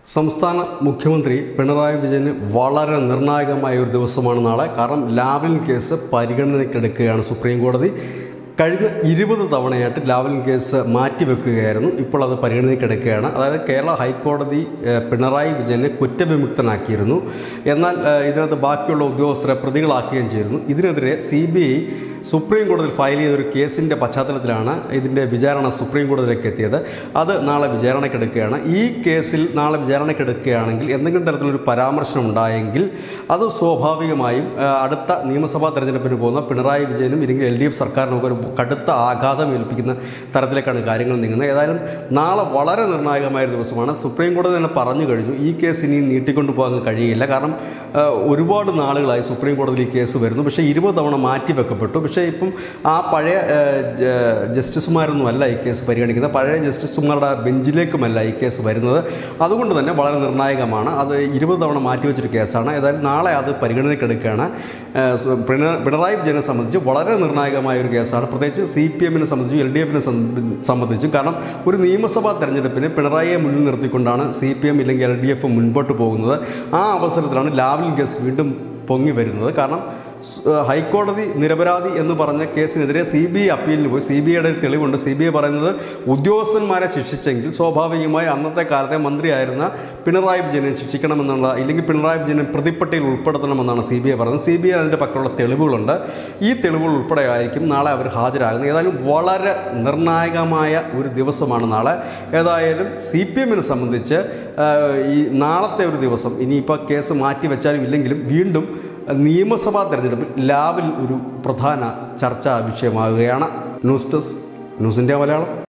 സംസ്ഥാന മുഖ്യമന്ത്രി പിണറായി വിജയന് വളരെ നിർണായകമായ ഒരു ദിവസമാണ് നാളെ കാരണം ലാവ്ലിൻ കേസ് പരിഗണനയ്ക്കെടുക്കുകയാണ് സുപ്രീം കോടതി കഴിഞ്ഞ ഇരുപത് തവണയായിട്ട് ലാവ്ലിൻ കേസ് മാറ്റിവെക്കുകയായിരുന്നു ഇപ്പോൾ അത് പരിഗണനയ്ക്കെടുക്കുകയാണ് അതായത് കേരള ഹൈക്കോടതി ഏഹ്, പിണറായി വിജയനെ കുറ്റവിമുക്തനാക്കിയിരുന്നു എന്നാൽ ഏഹ്, ഇതിനകത്ത് ബാക്കിയുള്ള ഉദ്യോഗസ്ഥരെ പ്രതികളാക്കുകയും ചെയ്തിരുന്നു ഇതിനെതിരെ സി ബി ഐ സുപ്രീം കോടതിയിൽ ഫയൽ ചെയ്ത ഒരു കേസിൻ്റെ പശ്ചാത്തലത്തിലാണ് ഇതിൻ്റെ വിചാരണ സുപ്രീം കോടതിയിലേക്ക് എത്തിയത് അത് നാളെ വിചാരണയ്ക്കെടുക്കുകയാണ് ഈ കേസിൽ നാളെ വിചാരണയ്ക്കെടുക്കുകയാണെങ്കിൽ എന്തെങ്കിലും തരത്തിലൊരു പരാമർശം ഉണ്ടായെങ്കിൽ അത് സ്വാഭാവികമായും ആ, അടുത്ത നിയമസഭാ തെരഞ്ഞെടുപ്പിന് പോകുന്ന പിണറായി വിജയനും ഇല്ലെങ്കിൽ എൽ ഡി എഫ് സർക്കാരിനൊക്കെ ഒരു കടുത്ത ആഘാതം ഏൽപ്പിക്കുന്ന തരത്തിലേക്കാണ് കാര്യങ്ങൾ നീങ്ങുന്നത് ഏതായാലും നാളെ വളരെ നിർണായകമായ ഒരു ദിവസമാണ് സുപ്രീം കോടതി തന്നെ പറഞ്ഞു കഴിഞ്ഞു ഈ കേസ് ഇനി നീട്ടിക്കൊണ്ടു പോകാൻ കഴിയില്ല കാരണം ആ, ഒരുപാട് നാളുകളായി സുപ്രീം കോടതിയിൽ ഈ കേസ് വരുന്നു പക്ഷേ ഇരുപത് തവണ മാറ്റിവെക്കപ്പെട്ടു പക്ഷേ ഇപ്പം ആ പഴയ ആ, ജ- ജസ്റ്റിസുമാരൊന്നും അല്ല ഈ കേസ് പരിഗണിക്കുന്നത് പഴയ ജസ്റ്റിസുമാരുടെ ബെഞ്ചിലേക്കുമല്ല ഈ കേസ് വരുന്നത് അതുകൊണ്ട് തന്നെ വളരെ നിർണായകമാണ് അത് ഇരുപത് തവണ മാറ്റിവെച്ചൊരു കേസാണ് ഏതായാലും നാളെ അത് പരിഗണനയ്ക്കെടുക്കുകയാണ് ആ, സു- പിണ- പിണറായി വിജയനെ സംബന്ധിച്ച് വളരെ നിർണായകമായ ഒരു കേസാണ് പ്രത്യേകിച്ച് സി പി എമ്മിനെ സംബന്ധിച്ചും എൽ ഡി എഫിനെ സംബന്ധിച്ചും കാരണം ഒരു നിയമസഭാ തെരഞ്ഞെടുപ്പിന് പിണറായിയെ മുന്നിൽ നിർത്തിക്കൊണ്ടാണ് സി പി എം ഇല്ലെങ്കിൽ എൽ ഡി എഫ് മുൻപോട്ട് പോകുന്നത് ആ അവസരത്തിലാണ് ലാവ്ലിൻ കേസ് വീണ്ടും പൊങ്ങി വരുന്നത് കാരണം സ്- ഏഹ് ഹൈക്കോടതി നിരപരാധി എന്ന് പറഞ്ഞ കേസിനെതിരെ സി ബി ഐ അപ്പീലിന് പോയി സി ബി ഐയുടെ തെളിവുണ്ട് സി ബി ഐ പറയുന്നത് ഉദ്യോഗസ്ഥന്മാരെ ശിക്ഷിച്ചെങ്കിൽ സ്വാഭാവികമായി അന്നത്തെ കാലത്തെ മന്ത്രിയായിരുന്ന പിണറായി വിജയനെ ശിക്ഷിക്കണമെന്നുള്ള ഇല്ലെങ്കിൽ പിണറായി വിജയനെ പ്രതിപ്പട്ടിയിൽ ഉൾപ്പെടുത്തണമെന്നാണ് സി ബി ഐ പറയുന്നത് സി ബി ഐ അതിൻ്റെ പക്കലുള്ള തെളിവുകളുണ്ട് ഈ തെളിവുകൾ ഉൾപ്പെടെ ആയിരിക്കും നാളെ അവർ ഹാജരാകുന്നത് ഏതായാലും വളരെ നിർണായകമായ ഒരു ദിവസമാണ് നാളെ ഏതായാലും സി പി എമ്മിനെ സംബന്ധിച്ച് ഏഹ്, ഈ നാളത്തെ ഒരു ദിവസം ഇനിയിപ്പോൾ കേസ് മാറ്റി വെച്ചാലും ഇല്ലെങ്കിലും വീണ്ടും നിയമസഭാ തെരഞ്ഞെടുപ്പ് ലാവിൽ ഒരു പ്രധാന ചർച്ചാ വിഷയമാകുകയാണ് news desk news India Malayalam